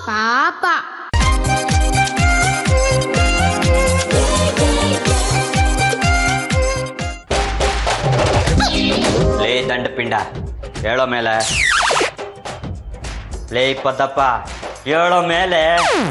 ಪಾಪ ಲೇ ದಂಡಪಿಂಡ ಹೇಳೋ ಮೇಲೆ ಲೇ ಪದ್ದಪ್ಪ ಹೇಳೋ ಮೇಲೆ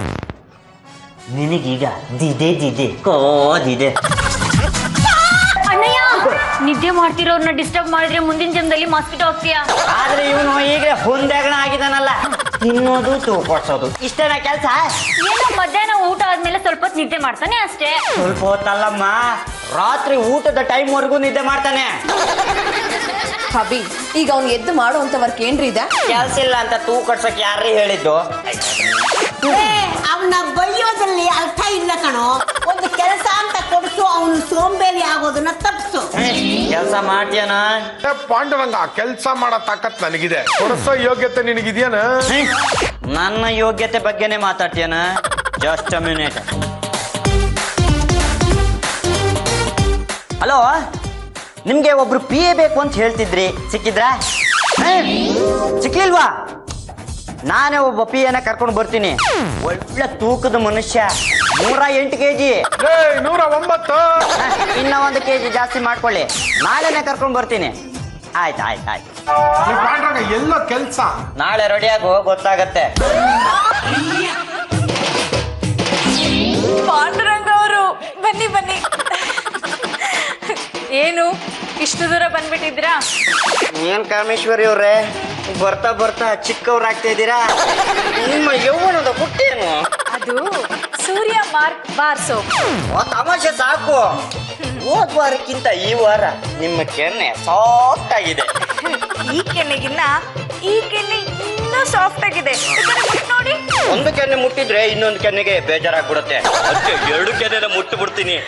ನಿನಗೀಗ ದಿದೆ ದಿದೆ ಕೋದಿದೆ ಅಣ್ಣಯ್ಯ ನಿದ್ದೆ ಮಾಡ್ತಿರೋರ್ನ ಡಿಸ್ಟರ್ಬ್ ಮಾಡಿದ್ರೆ ಮುಂದಿನ ಜನ್ಮದಲ್ಲಿ ಮಾಸ್ಕಿಟೋ ಆಗ್ತೀಯಾ ಆದ್ರೆ ಇವನು ಈಗ ಹೊಂದಾಗಣ ಆಗಿದಾನಲ್ಲ ತಿನ್ನೋದು ತೂಕೊಡ್ಸೋದು ಇಷ್ಟೇನ ಕೆಲಸ ಏನೋ ಮಧ್ಯಾಹ್ನ ಊಟ ಆದ್ಮೇಲೆ ಸ್ವಲ್ಪ ಹೊತ್ತು ನಿದ್ದೆ ಮಾಡ್ತಾನೆ ಅಷ್ಟೇ ಸ್ವಲ್ಪ ಹೊತ್ತಲ್ಲಮ್ಮ ರಾತ್ರಿ ಊಟದ ಟೈಮ್ ವರ್ಗೂ ನಿದ್ದೆ ಮಾಡ್ತಾನೆ ಅಭಿ ಈಗ ಅವ್ನು ಎದ್ದು ಮಾಡುವಂತ ವರ್ಕ್ ಏನ್ರಿ ಇದೆ ಕೆಲ್ಸ ಇಲ್ಲ ಅಂತ ತೂಕ ಕಟ್ಸಕ್ ಯಾರೇ ಹೇಳಿದ್ದು ಅವನ ಬೈಯೋದ್ರಲ್ಲಿ ಅರ್ಥ ಇಲ್ಲ ಕಣೋ ಒಂದು ಕೆಲಸ ಅಂತ ಕೊಡಿಸು ಅವನು ಸೋಂಬೇರಿ ಆಗೋದನ್ನ ತಪ್ಪಿಸು ಕೆಲಸ ಮಾಡ್ತೀಯನ ಏ ಪಾಂಡುರಂಗ ಕೆಲಸ ಮಾಡೋ ತಾಕತ್ ನನಗಿದೆ ಕೊಡಿಸೋ ಯೋಗ್ಯತೆ ನಿನಗಿದ್ಯಾನ ನನ್ನ ಯೋಗ್ಯತೆ ಬಗ್ಗೆನೇ ಮಾತಾಡ್ತೀಯನ ಜಸ್ಟ್ ಮಿನಿಟ್ ಹಲೋ ನಿಮ್ಗೆ ಒಬ್ರು ಪಿ ಎ ಬೇಕು ಅಂತ ಹೇಳ್ತಿದ್ರಿ ಸಿಕ್ಕಿದ್ರಾ ಹ? ಸಿಕ್ಕಿಲ್ವಾ ನಾನೇ ಒಬ್ಬ ಪಿ ಎನ ಕರ್ಕೊಂಡು ಬರ್ತೀನಿ ಒಳ್ಳೆ ತೂಕದ ಮನುಷ್ಯ ನೂರ ಎಂಟು ಕೆ ಜಿ ಏ ನೂರ ಒಂಬತ್ತು ಇನ್ನ ಒಂದು ಕೆ ಜಿ ಜಾಸ್ತಿ ಮಾಡ್ಕೊಳ್ಳಿ ನಾಳೆನೆ ಕರ್ಕೊಂಡು ಬರ್ತೀನಿ ಆಯ್ತು ಆಯ್ತು ಆಯ್ತು ಈ ಪಾಂಡುರಂಗ ಎಲ್ಲೋ ಕೆಲ್ಸ ನಾಳೆ ರೆಡಿಯಾಗು ಗೊತ್ತಾಗತ್ತೆ ಪಾಂಡುರಂಗ ಅವರು ಬನ್ನಿ ಬನ್ನಿ ಏನು ಇಷ್ಟು ದೂರ ಬಂದ್ಬಿಟ್ಟಿದ್ರಾ ಏನ್ ಕಾಮೇಶ್ವರಿ ಅವ್ರೆ ಬರ್ತಾ ಬರ್ತಾ ಚಿಕ್ಕವ್ರಾಗ್ತಾ ಇದ್ದೀರಾ ನಿಮ್ಮ ಯೌವನದ ಹುಟ್ಟೇನು ಅದು ಸೂರ್ಯ ಮಾರ್ಕ್ ಬಾರ್ ಸೋಪ್ ಆ ತಮಾಷೆ ಸಾಕು ಹೋದ್ ವಾರಕ್ಕಿಂತ ಈ ವಾರ ನಿಮ್ಮ ಕೆನ್ನೆ ಸಾಫ್ಟ್ ಆಗಿದೆ ಈ ಕೆನ್ನೆಗಿನ್ನ ಈ ಕೆನ್ನೆ ಇನ್ನೂ ಸಾಫ್ಟ್ ಆಗಿದೆ ಬೇಕಾದ್ರೆ ಮುಟ್ ನೋಡಿ ಒಂದು ಕೆನ್ನೆ ಮುಟ್ಟಿದ್ರೆ ಇನ್ನೊಂದು ಕೆನ್ನೆಗೆ ಬೇಜಾರಾಗ್ಬಿಡುತ್ತೆ ಅದಕ್ಕೆ ಎರಡು ಕೆನ್ನೆನ ಮುಟ್ಟು ಬಿಡ್ತೀನಿ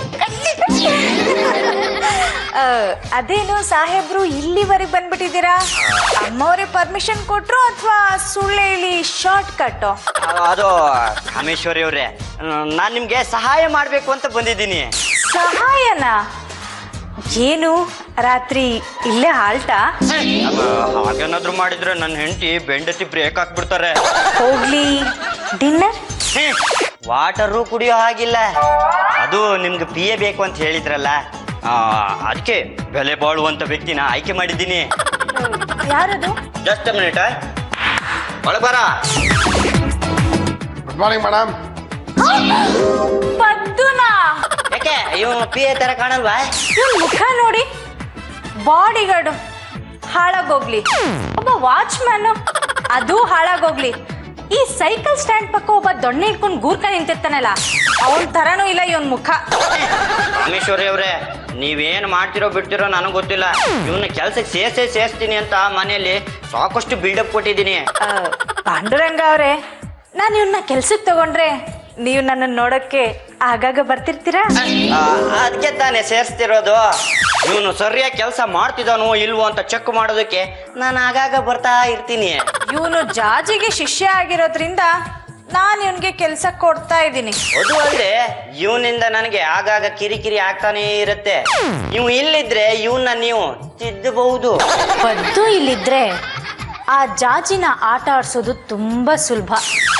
ಆ, ಅದೇನು ಸಾಹೇಬ್ರು ಇಲ್ಲಿವರೆಗೆ ಬಂದ್ಬಿಟ್ಟಿದ್ದೀರಾ ಅಮ್ಮವರೇ ಪರ್ಮಿಷನ್ ಕೊಟ್ರು ಅಥವಾ ಸುಳ್ಳು ಹೇಳಿ ಶಾರ್ಟ್ ಕಟ್ಟು ಅದು ಕಾಮೇಶ್ವರಿ ಅವ್ರೆ ನಾನು ನಿಮ್ಗೆ ಸಹಾಯ ಮಾಡ್ಬೇಕು ಅಂತ ಬಂದಿದ್ದೀನಿ ಸಹಾಯನ ಏನು ರಾತ್ರಿ ಇಲ್ಲೇ ಹಾಲ್ಟಾ ಹಾಗೇನಾದ್ರೂ ಮಾಡಿದ್ರೆ ನನ್ನ ಹೆಂಡತಿ ಬೆಂಡತಿ ಬ್ರೇಕ್ ಹಾಕ್ಬಿಡ್ತಾರೆ ಹೋಗ್ಲಿ ಡಿನ್ನರ್ ವಾಟರು ಕುಡಿಯೋ ಹಾಗಿಲ್ಲ ಅದು ನಿಮ್ಗೆ ಪಿ ಎ ಬೇಕು ಅಂತ ಹೇಳಿದ್ರಲ್ಲ ಅದಕ್ಕೆ ಬೆಲೆ ಬಾಳುವಂತ ವ್ಯಕ್ತಿನ ಆಯ್ಕೆ ಮಾಡಿದ್ದೀನಿ ಯಾರದು ಜಸ್ಟ್ ಮಿನಿಟ್ ಒಳಗೆ ಬರ ಗುಡ್ ಮಾರ್ನಿಂಗ್ ಮೇಡಮ್ ಪದ್ದುನಾ ಯಾಕೆ ಇವನು ಪಿ ಎ ತರ ಕಾಣಲ್ವಾ ಇವ್ನ್ ಮುಖ ನೋಡಿ ಬಾಡಿ ಗಾರ್ಡ್ ಹಾಳಾಗೋಗ್ಲಿ ಒಬ್ಬ ವಾಚ್ಮ್ಯಾನ್ ಅದು ಹಾಳಾಗೋಗ್ಲಿ ಈ ಸೈಕಲ್ ಸ್ಟ್ಯಾಂಡ್ ಪಕ್ಕ ಒಬ್ಬ ದೊಣ್ಣೆ ಇಟ್ಕೊಂಡು ಗೂರ್ಕ ನಿಂತಿರ್ತಾನಲ್ಲ ಅವನ್ ತರನೂ ಇಲ್ಲ ಇವನ್ ಮುಖ ರಾಮೇಶ್ವರಿ ಅವ್ರೆ ನೀವೇನು ಮಾಡ್ತಿರೋ ಬಿಡ್ತಿರೋ ನನಗೆ ಗೊತ್ತಿಲ್ಲ ಇವನ್ನ ಕೆಲ್ಸಕ್ಕೆ ಸೇರ್ಸೇ ಸೇರಿಸ್ತೀನಿ ಅಂತ ಮನೆಯಲ್ಲಿ ಸಾಕಷ್ಟು ಬಿಲ್ಡಪ್ ಕೊಟ್ಟಿದ್ದೀನಿ ಆ, ಪಾಂಡುರಂಗ ಅವ್ರೆ ನಾನು ಇವನ್ನ ಕೆಲ್ಸಕ್ಕೆ ತಗೊಂಡ್ರೆ ನೀವು ನನ್ನನ್ನು ನೋಡಕ್ಕೆ ಆಗಾಗ ಬರ್ತಿರ್ತೀರಾ ಅದಕ್ಕೆ ತಾನೇ ಸೇರಿಸ್ತಿರೋದು ಇವನು ಸರಿಯಾಗಿ ಕೆಲಸ ಮಾಡ್ತಿದ್ದಾನೋ ಇಲ್ವೋ ಅಂತ ಚೆಕ್ ಮಾಡೋದಕ್ಕೆ ನಾನು ಆಗಾಗ ಬರ್ತಾ ಇರ್ತೀನಿ ಇವನು ಜಾಜಿಗೆ ಶಿಷ್ಯ ಆಗಿರೋದ್ರಿಂದ ನಾನು ಇವನ್ಗೆ ಕೆಲ್ಸ ಕೊಡ್ತಾ ಇದ್ದೀನಿ ಅದು ಅಲ್ಲದೆ ಇವನಿಂದ ನನಗೆ ಆಗಾಗ ಕಿರಿಕಿರಿ ಆಗ್ತಾನೇ ಇರುತ್ತೆ ಇವ್ ಇಲ್ಲಿದ್ರೆ ಇವನ್ನ ನೀವು ತಿದ್ದಬಹುದು ಪದ್ದು ಇಲ್ಲಿದ್ರೆ ಆ ಜಾಜಿನ ಆಟ ಆಡ್ಸೋದು ತುಂಬಾ ಸುಲಭ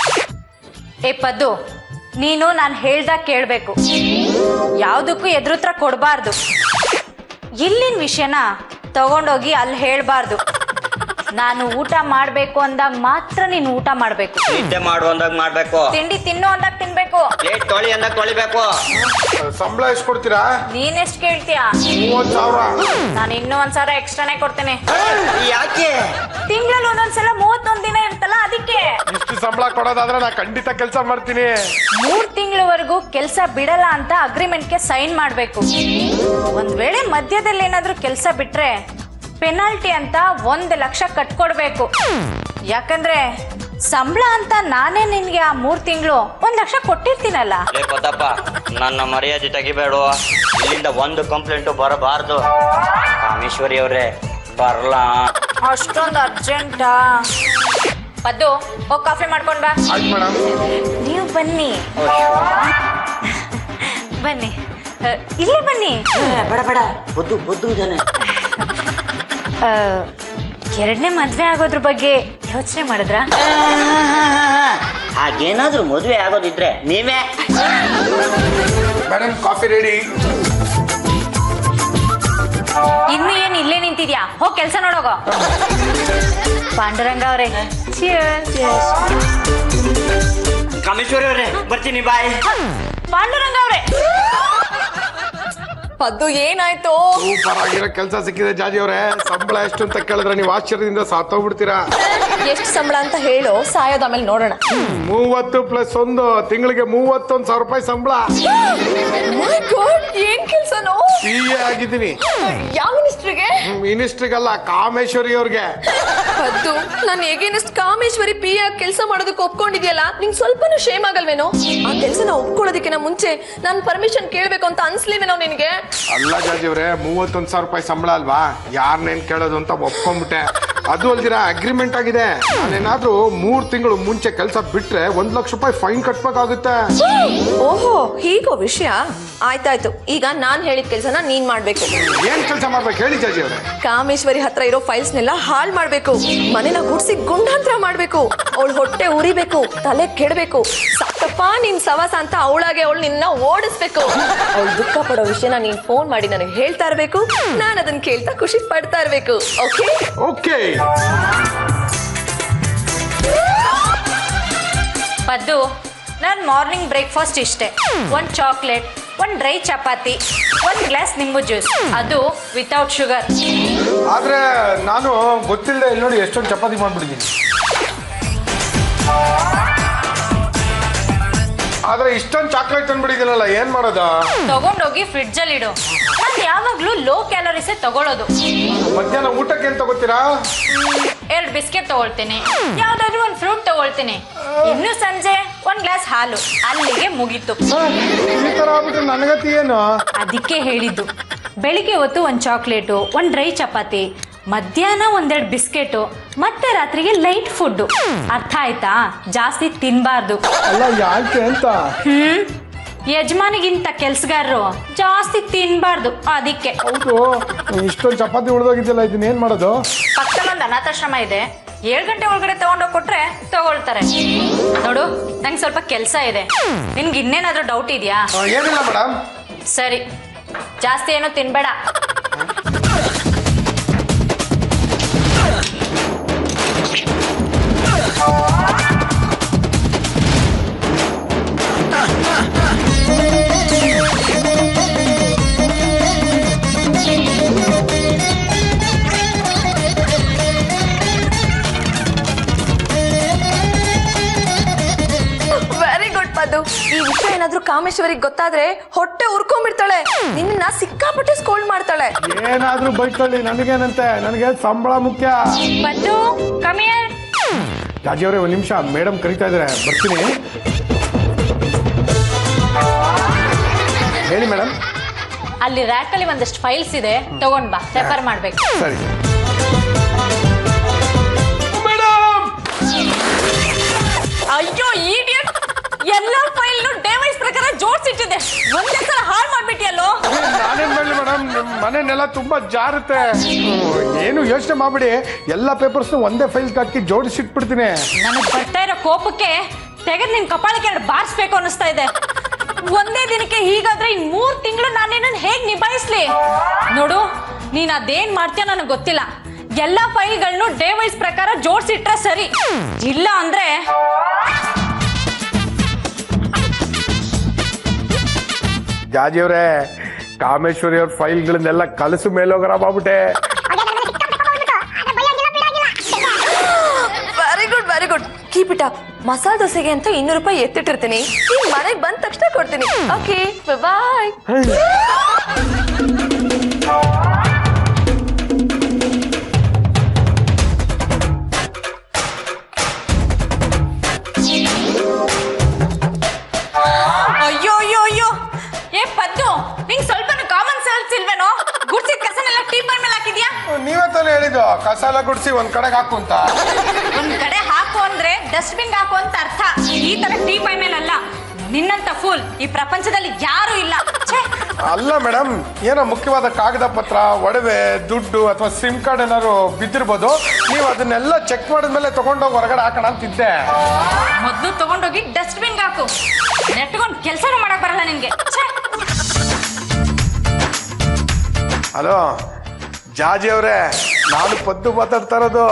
ಏ ಪದ್ದು ನೀನು ನಾನು ಹೇಳ್ದಾಗ ಕೇಳಬೇಕು ಯಾವುದಕ್ಕೂ ಎದುರುತ್ರ ಕೊಡಬಾರ್ದು ಇಲ್ಲಿನ ವಿಷಯನ ತಗೊಂಡೋಗಿ ಅಲ್ಲಿ ಹೇಳಬಾರ್ದು ನಾನು ಊಟ ಮಾಡಬೇಕು ಅಂದಾಗ ಮಾತ್ರ ನೀನು ಊಟ ಮಾಡಬೇಕು ನಿದ್ದೆ ಮಾಡು ಅಂದಾಗ ಮಾಡ್ಬೇಕು ತಿಂಡಿ ತಿನ್ನು ಅಂದಾಗ ತಿನ್ಬೇಕು ಪ್ಲೇಟ್ ತೊಳಿ ಅಂದಾಗ ತೊಳಿಬೇಕು ಸಂಬಳ ಎಷ್ಟು ಕೊಡ್ತೀರಾ ನೀನೆಷ್ಟು ಕೇಳ್ತೀಯಾ ಮೂವತ್ತು ಸಾವಿರ ನಾನು ಇನ್ನೂ ಒಂದ್ ಸಾವಿರ ಎಕ್ಸ್ಟ್ರಾನೇ ಕೊಡ್ತೇನೆ ಯಾಕೆ ತಿಂಗಳಲ್ಲಿ ಒಂದೊಂದ್ಸಲ ಮೂವತ್ತೊಂದ್ ದಿನ ಇರ್ತಲ್ಲ ಅದಕ್ಕೆ ಇಷ್ಟು ಸಂಬಳ ಕೊಡೋದಾದ್ರೆ ನಾ ಖಂಡಿತ ಕೆಲಸ ಮಾಡ್ತೀನಿ ಮೂರ್ ತಿಂಗಳವರೆಗೂ ಕೆಲಸ ಬಿಡಲ್ಲ ಅಂತ ಅಗ್ರಿಮೆಂಟ್ಗೆ ಸೈನ್ ಮಾಡಬೇಕು ಒಂದ್ ವೇಳೆ ಮಧ್ಯದಲ್ಲಿ ಏನಾದ್ರೂ ಕೆಲಸ ಬಿಟ್ರೆ ಪೆನಾಲ್ಟಿ ಅಂತ ಒಂದ್ ಲಕ್ಷ ಕಟ್ಕೊಡ್ಬೇಕು ಯಾಕಂದ್ರೆ ಸಂಬಳ ಅಂತ ನಾನೇ ನಿನ್ಗೆ ಆ ಮೂರ್ ತಿಂಗಳು ಒಂದ್ ಲಕ್ಷ ಕೊಟ್ಟಿರ್ತೀನಲ್ಲ ಲೇ ಪದ್ದಪ್ಪ ನನ್ನ ಮರ್ಯಾದೆ ತೆಗಿಬೇಡ ಇಲ್ಲಿಂದ ಒಂದು ಕಂಪ್ಲೇಂಟು ಬರಬಾರ್ದು ಕಾಮೇಶ್ವರಿ ಅವರೇ ಬರ್ಲಾ ಅಷ್ಟೊಂದು ಅರ್ಜೆಂಟಾ ಪದ್ದು ಹೋಗಿ ಕಾಫಿ ಮಾಡ್ಕೊಂಡ್ ಬಾ ಆಯ್ತು ಮೇಡಮ್ ನೀವು ಬನ್ನಿ ಬನ್ನಿ ಅ, ಇಲ್ಲೇ ಬನ್ನಿ ಬೇಡ ಬೇಡ ಬುದ್ದು ಬುದ್ದು ಜನ ಆ, ಎರಡನೇ ಮದ್ವೆ ಆಗೋದ್ರ ಬಗ್ಗೆ ಯೋಚನೆ ಮಾಡಿದ್ರ ಹಾಗೇನಾದ್ರೂ ಮದುವೆ ಆಗೋದಿದ್ರೆ ನೀವೇ ಮೇಡಮ್ ಕಾಫಿ ರೆಡಿ ಇನ್ನು ಏನ್ ಇಲ್ಲೇ ನಿಂತಿದ್ಯಾ ಹೋಗ್ ಕೆಲ್ಸ ನೋಡೋಗೋ ಪಾಂಡುರಂಗ ಅವ್ರೆ ಕಾಮೇಶ್ವರಿ ಅವರೇ ಬರ್ತೀನಿ ಬಾಯ್ ಪಾಂಡುರಂಗ ಅವ್ರೆ ಪದ್ದು ಏನಾಯ್ತು ಸೂಪರ್ ಆಗಿರೋ ಕೆಲಸ ಸಿಕ್ಕಿದೆ ಜಾಜಿ ಅವರೇ ಸಂಬಳ ಎಷ್ಟು ಅಂತ ಕೇಳಿದ್ರೆ ನೀವು ಆಶ್ಚರ್ಯದಿಂದ ಸಾತೋಗ್ಬಿಡ್ತೀರಾ ಎಷ್ಟು ಸಂಬಳ ಅಂತ ಹೇಳು ಸಾಯೋದ ಆಮೇಲೆ ನೋಡೋಣ ಮೂವತ್ತು ಪ್ಲಸ್ ಒಂದು ತಿಂಗಳಿಗೆ ಮೂವತ್ತೊಂದು ಸಾವಿರ ರೂಪಾಯಿ ಸಂಬಳ My God, ಏನ್ ಕೆಲ್ಸನೋ ಪಿ ಎ ಆಗಿದ್ದೀನಿ ಯಾವ ಮಿನಿಸ್ಟ್ರಿಗೆ ಮಿನಿಸ್ಟ್ರಿಗಲ್ಲ ಕಾಮೇಶ್ವರಿ ಅವ್ರಿಗೆ ಪದ್ದು ನಾನು ಹೇಗೇನಷ್ಟು ಕಾಮೇಶ್ವರಿ ಪಿ ಆಗಿ ಕೆಲಸ ಮಾಡೋದಕ್ಕೆ ಒಪ್ಕೊಂಡಿದ್ಯಲ್ಲ ನಿಂಗೆ ಸ್ವಲ್ಪನೂ ಶೇಮ್ ಆಗಲ್ವೇನೋ ಆ ಕೆಲಸನ ಒಪ್ಕೊಳ್ಳೋದಕ್ಕಿಂತ ಮುಂಚೆ ನಾನು ಪರ್ಮಿಷನ್ ಕೇಳಬೇಕು ಅಂತ ಅನ್ಸ್ಲಿವೇನೋ ನಿನಗೆ ಅಲ್ಲ ಜಾಜಿ ಅವರೇ ಮೂವತ್ತೊಂದು ಸಾವಿರ ರೂಪಾಯಿ ಸಂಬಳ ಅಲ್ವಾ ಯಾರನ್ನೇನ್ ಕೇಳೋದು ಅಂತ ಒಪ್ಕೊಂಡ್ಬಿಟ್ಟೆ ಅದು ಅಲ್ದಿರ ಅಗ್ರಿಮೆಂಟ್ ಆಗಿದೆ ನಾನೇನಾದ್ರೂ ಮೂರ್ ತಿಂಗಳು ಮುಂಚೆ ಕೆಲಸ ಬಿಟ್ರೆ ಒಂದ್ ಲಕ್ಷ ರೂಪಾಯಿ ಫೈನ್ ಕಟ್ಬೇಕಾಗುತ್ತೆ ಓಹೋ ಹೀಗೋ ವಿಷಯ ಆಯ್ತಾಯ್ತು ಈಗ ನಾನ್ ಹೇಳಿದ ಕೆಲಸನ ನೀನ್ ಮಾಡ್ಬೇಕು ಏನ್ ಕೆಲಸ ಮಾಡ್ಬೇಕು ಹೇಳಿ ಜಾಜಿ ಅವರೇ ಕಾಮೇಶ್ವರಿ ಹತ್ರ ಇರೋ ಫೈಲ್ಸ್ನೆಲ್ಲ ಹಾಳ್ ಮಾಡ್ಬೇಕು ಮನೆನ ಗುಡ್ಸಿ ಗುಂಡಾಂತರ ಮಾಡ್ಬೇಕು ಅವಳ ಹೊಟ್ಟೆ ಉರಿಬೇಕು ತಲೆ ಕೆಡಬೇಕು ಸಾಕಪ್ಪ ನಿನ್ ಸವಾಸ ಅಂತ ಅವಳಾಗೆ ಅವಳು ನಿನ್ನ ಓಡಿಸ್ಬೇಕು ಅವಳು ದುಃಖ ಪಡೋ ವಿಷಯನ ನೀನ್ ಫೋನ್ ಮಾಡಿ ನನಗೆ ಹೇಳ್ತಾ ಇರ್ಬೇಕು ನಾನು ಅದನ್ನ ಕೇಳ್ತಾ ಖುಷಿ ಪಡ್ತಾ ಇರ್ಬೇಕು ಓಕೆ ಓಕೆ ಪದ್ದು ನಾನು ಮಾರ್ನಿಂಗ್ ಬ್ರೇಕ್ಫಾಸ್ಟ್ ಇಷ್ಟೇ ಒಂದು ಚಾಕ್ಲೇಟ್ ಒಂದು ಡ್ರೈ ಚಪಾತಿ ಒಂದು ಗ್ಲಾಸ್ ನಿಂಬು ಜ್ಯೂಸ್ ಅದು ವಿತೌಟ್ ಶುಗರ್ ಆದ್ರೆ ನಾನು ಗೊತ್ತಿಲ್ಲದೆ ಇಲ್ಲಿ ನೋಡಿ ಎಷ್ಟೊಂದು ಚಪಾತಿ ಮಾಡ್ಬಿಟ್ಟಿದ್ದೀನಿ ಆದ್ರೆ ಇಷ್ಟೊಂದು ಚಾಕ್ಲೇಟ್ ತಂದ್ಬಿಟ್ಟಿದ್ದೀನಲ್ಲ ಏನ್ ಮಾಡೋದು ತಗೊಂಡೋಗಿ ಫ್ರಿಡ್ಜಲ್ಲಿ ಇಡು ನಾನು ಯಾವಾಗಲೂ ಲೋ ಕ್ಯಾಲೋರಿಸೇ ತಗೊಳ್ಳೋದು ಮಧ್ಯಾಹ್ನ ಊಟಕ್ಕೆ ಏನ್ ತಗೋತೀರಾ ಎರಡು ಬಿಸ್ಕೆಟ್ ತಗೊಳ್ತೀನಿ ಯಾವ್ದಾದ್ರು ಒಂದು ಫ್ರೂಟ್ ತಗೊಳ್ತೀನಿ ಇನ್ನು ಸಂಜೆ ಒಂದು ಗ್ಲಾಸ್ ಹಾಲು ಅಲ್ಲಿಗೆ ಮುಗೀತು ಈ ತರ ಆಗ್ಬಿಟ್ರೆ ನನಗತಿ ಏನು ಅದಕ್ಕೆ ಹೇಳಿದ್ದು ಬೆಳಿಗ್ಗೆ ಹೊತ್ತು ಒಂದು ಚಾಕ್ಲೇಟು ಒಂದು ಡ್ರೈ ಚಪಾತಿ ಮಧ್ಯಾಹ್ನ ಒಂದೆರಡು ಬಿಸ್ಕೆಟು ಮತ್ತೆ ರಾತ್ರಿಗೆ ಲೈಟ್ ಫುಡ್ಡು ಅರ್ಥ ಆಯ್ತಾ ಜಾಸ್ತಿ ತಿನ್ಬಾರ್ದು ಅಲ್ಲ ಯಾಕೆ ಅಂತ ಹ್ಮ್ ಯಜಮಾನಿಗಿಂತ ಕೆಲ್ಸಗಾರರು ಜಾಸ್ತಿ ತಿನ್ಬಾರ್ದು ಅದಕ್ಕೆ ಹೌದು ಇಷ್ಟೊಂದು ಚಪಾತಿ ಉಳ್ದೋಗಿದ್ದಿಲ್ಲ ಇದನ್ನ ಏನ್ ಮಾಡೋದು ಪಕ್ಕದಲ್ಲಿ ಒಂದು ಅನಾಥಾಶ್ರಮ ಇದೆ ಏಳು ಗಂಟೆ ಒಳಗಡೆ ತಗೊಂಡೋಗಿ ಕೊಟ್ರೆ ತಗೊಳ್ತಾರೆ ನೋಡು ನಂಗೆ ಸ್ವಲ್ಪ ಕೆಲಸ ಇದೆ ನಿನ್ಗೆ ಇನ್ನೇನಾದ್ರೂ ಡೌಟ್ ಇದೆಯಾ ಆ, ಏನಿಲ್ಲ ಮೇಡಮ್ ಸರಿ ಜಾಸ್ತಿ ಏನು ತಿನ್ಬೇಡ ವೆರಿ ಗುಡ್ ಪದ್ದು ಈ ವಿಷಯ ಏನಾದ್ರೂ ಕಾಮೇಶ್ವರಿಗೆ ಗೊತ್ತಾದ್ರೆ ಹೊಟ್ಟೆ ಉರ್ಕೊಂಡ್ಬಿಡ್ತಾಳೆ ನಿನ್ನ ಸಿಕ್ಕಾಪಟ್ಟೆ ಸ್ಕೋಲ್ಡ್ ಮಾಡ್ತಾಳೆ ಏನಾದ್ರೂ ಬೈಕೊಳ್ಳಿ ನನಗೇನಂತೆ ನನಗೆ ಸಂಬಳ ಮುಖ್ಯ ಬಂದು ಕಮಿಯರ್ ರಾಜಿ ಅವರೇ ಒಂದ್ ನಿಮಿಷ ಮೇಡಮ್ ಕರಿತಾ ಇದಾರೆ ಬರ್ತೀನಿ ಹೇಳಿ ಮೇಡಮ್ ಅಲ್ಲಿ ರ್ಯಾಕಲ್ಲಿ ಒಂದಷ್ಟು ಫೈಲ್ಸ್ ಇದೆ ತಗೊಂಡ್ ಬಾ ರೆಫರ್ ಮಾಡ್ಬೇಕು ಸರಿ ಮೇಡಮ್ ಅಯ್ಯೋ ಇಡಿಯಟ್ ಎಲ್ಲ ಫೈಲ್ ಡೇವೈಸ್ ಪ್ರಕಾರ ಜೋಡ್ಸಿಟ್ಟಿದೆ ಒಂದೇ ಸಲ ಹಾಳು ಮಾಡ್ಬಿಟ್ಟಿಯಲ್ಲೋ ನಾನೇನ್ ಮಾಡಲಿ ಮೇಡಮ್ ನಿಮ್ ಮನೆನೆಲ್ಲ ತುಂಬಾ ಜಾರುತ್ತೆ ಹ್ಮ್, ಏನು ಯೋಚನೆ ಮಾಡ್ಬಿಡಿ ಎಲ್ಲ ಪೇಪರ್ಸ್ ಒಂದೇ ಫೈಲ್ ಹಾಕಿ ಜೋಡಿಸಿಟ್ಬಿಡ್ತೀನಿ ನನಗ್ ಬರ್ತಾ ಇರೋ ಕೋಪಕ್ಕೆ ತೆಗೆದ್ ನಿನ್ ಕಪಾಳಕ್ಕೆ ಎರಡು ಬಾರಿಸ್ಬೇಕು ಅನಿಸ್ತಾ ಇದೆ ಒಂದೇ ದಿನಕ್ಕೆ ಹೀಗಾದ್ರೆ ಇನ್ ಮೂರ್ ತಿಂಗಳು ನಾನೇನನ್ನ ಹೇಗ್ ನಿಭಾಯಿಸ್ಲಿ ನೋಡು ನೀನ್ ಅದೇನ್ ಮಾಡ್ತೀಯ ನನಗೆ ಗೊತ್ತಿಲ್ಲ ಎಲ್ಲ ಫೈಲ್ಗಳನ್ನು ಡೇ ವೈಸ್ ಪ್ರಕಾರ ಜೋಡ್ಸಿಟ್ರೆ ಸರಿ ಇಲ್ಲ ಅಂದ್ರೆ ಜಾಜಿ ಅವರೇ ಕಾಮೇಶ್ವರಿ ಅವ್ರ ಫೈಲ್ಗಳನ್ನೆಲ್ಲ ಕಲಸು ಮೇಲೋಗರ ಮಾಡ್ಬಿಟ್ಟೆ very good very good keep it up ಮಸಾಲೆ ದೋಸೆಗೆ ಅಂತ ಇನ್ನೂರು ರೂಪಾಯಿ ಎತ್ತಿಟ್ಟಿರ್ತೀನಿ ನೀನ್ ಮನೆಗೆ ಬಂದ ತಕ್ಷಣ ಕೊಡ್ತೀನಿ ಓಕೆ ಬಾಯ್ ಅಯ್ಯೋ ಅಯ್ಯೋ ಅಯ್ಯೋ ಏ ಪದ್ದು ನಿಂಗ್ ಸ್ವಲ್ಪ ಕಾಮನ್ ಸೆನ್ಸ್ ಇಲ್ವೇನೋ ಗುಡ್ಸಿದ ಕಸನೆಲ್ಲ ಟೀಪರ್ ಮೇಲೆ ಹಾಕಿದ್ಯಾ ನೀವೇ ತಾನೇ ಹೇಳಿದ್ದು ಕಸಾಲ ಗುಡಿಸಿ ಒಂದ್ ಕಡೆಗೆ ಹಾಕು ಅಂತ ಒಂದ್ ಕಡೆ ಹಾಕು ಅಂದ್ರೆ ಡಸ್ಟ್ಬಿನ್ ಹಾಕು ಅಂತ ಅರ್ಥ ಈ ತರ ಟೀ ಪೈ ಮೇಲಲ್ಲ ನಿನ್ನಂತ ಫೂಲ್ ಈ ಪ್ರಪಂಚದಲ್ಲಿ ಯಾರು ಇಲ್ಲ ಛೇ ಅಲ್ಲ ಮೇಡಮ್ ಏನೋ ಮುಖ್ಯವಾದ ಕಾಗದ ಪತ್ರ ಒಡವೆ ದುಡ್ಡು ಅಥವಾ ಸಿಮ್ ಕಾರ್ಡ್ ಏನಾದ್ರು ಬಿದ್ದಿರ್ಬೋದು ನೀವು ಅದನ್ನೆಲ್ಲ ಚೆಕ್ ಮಾಡಿದ್ಮೇಲೆ ತಗೊಂಡೋಗಿ ಹೊರಗಡೆ ಹಾಕೋಣ ಅಂತಿದ್ದೆ ಮೊದಲು ತಗೊಂಡೋಗಿ ಡಸ್ಟ್ಬಿನ್ ಹಾಕು ನೆಟ್ಕೊಂಡು ಕೆಲಸನೂ ಮಾಡಕ್ ಬರಲ್ಲ ನಿನ್ಗೆ ಛೆ! ಹಲೋ ಜಾಜಿ ಅವರೇ ನಾನು ಪದ್ದು ಮಾತಾಡ್ತಾ ಇರೋದು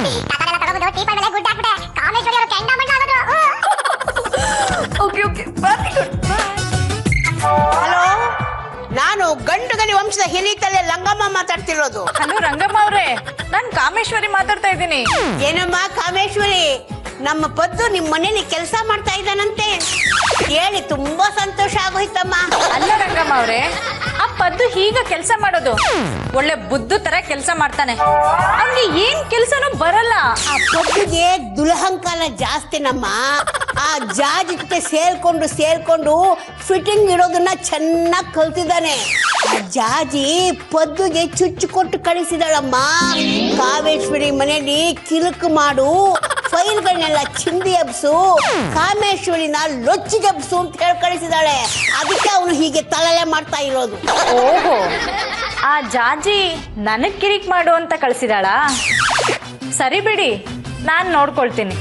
okay okay very good hello ನಾನು ಗಂಡು ಗಲಿ ವಂಶದ ಹಿರಿತಲೆ ಲಂಗಮ್ಮ ಮಾತಾಡ್ತಿರೋದು ಹಲೋ ರಂಗಮ್ಮ ಅವ್ರೆ ನಾನ್ ಕಾಮೇಶ್ವರಿ ಮಾತಾಡ್ತಾ ಇದ್ದೀನಿ ಏನಮ್ಮ ಕಾಮೇಶ್ವರಿ ನಮ್ಮ ಪದ್ದು ನಿಮ್ ಮನೇಲಿ ಕೆಲಸ ಮಾಡ್ತಾ ಇದ್ದಾನಂತೆ ಹೇಳಿ ತುಂಬಾ ಸಂತೋಷ ಆಗೋಯ್ತಮ್ಮ ಅಲ್ಲ ರಂಗಮ್ಮ ಅವ್ರೆ ಆ ಪದ್ದು ಹೀಗ ಕೆಲಸ ಮಾಡೋದು ಒಳ್ಳೆ ಬುದ್ದು ತರ ಕೆಲಸ ಮಾಡ್ತಾನೆ ಅವ್ನಿಗೆ ಏನ್ ಕೆಲ್ಸನೂ ಬರಲ್ಲ ಆ ಪದ್ದುಗೆ ದುಲಹಂಕಾರ ಜಾಸ್ತಿ ನಮ್ಮ ಆ ಜಾಜ್ ಜೊತೆ ಸೇರ್ಕೊಂಡು ಸೇರ್ಕೊಂಡು ಫಿಟ್ಟಿಂಗ್ ಇಡೋದನ್ನ ಚೆನ್ನಾಗಿ ಕಲ್ತಿದ್ದಾನೆ ಆ ಜಾಜಿ ಪದ್ದುಗೆ ಚುಚ್ಚು ಕೊಟ್ಟು ಕಳಿಸಿದಾಳಮ್ಮ ಕಾಮೇಶ್ವರಿ ಮನೆಯಲ್ಲಿ ಕಿಲುಕು ಮಾಡು ಫೈಲ್ಗಳನ್ನೆಲ್ಲ ಚಿಂದಿ ಎಬ್ಸು ಕಾಮೇಶ್ವರಿನ ಲೊಚ್ಚಿಗೆ ಎಬ್ಸು ಅಂತ ಹೇಳಿ ಕಳಿಸಿದಾಳೆ ಅದಕ್ಕೆ ಅವನು ಹೀಗೆ ತಲೆಲೆ ಮಾಡ್ತಾ ಇರೋದು ಓಹೋ ಆ ಜಾಜಿ ನನಗ್ ಕಿರಿಕ್ ಮಾಡು ಅಂತ ಕಳ್ಸಿದಾಳ ಸರಿ ಬಿಡಿ ನಾನ್ ನೋಡ್ಕೊಳ್ತೀನಿ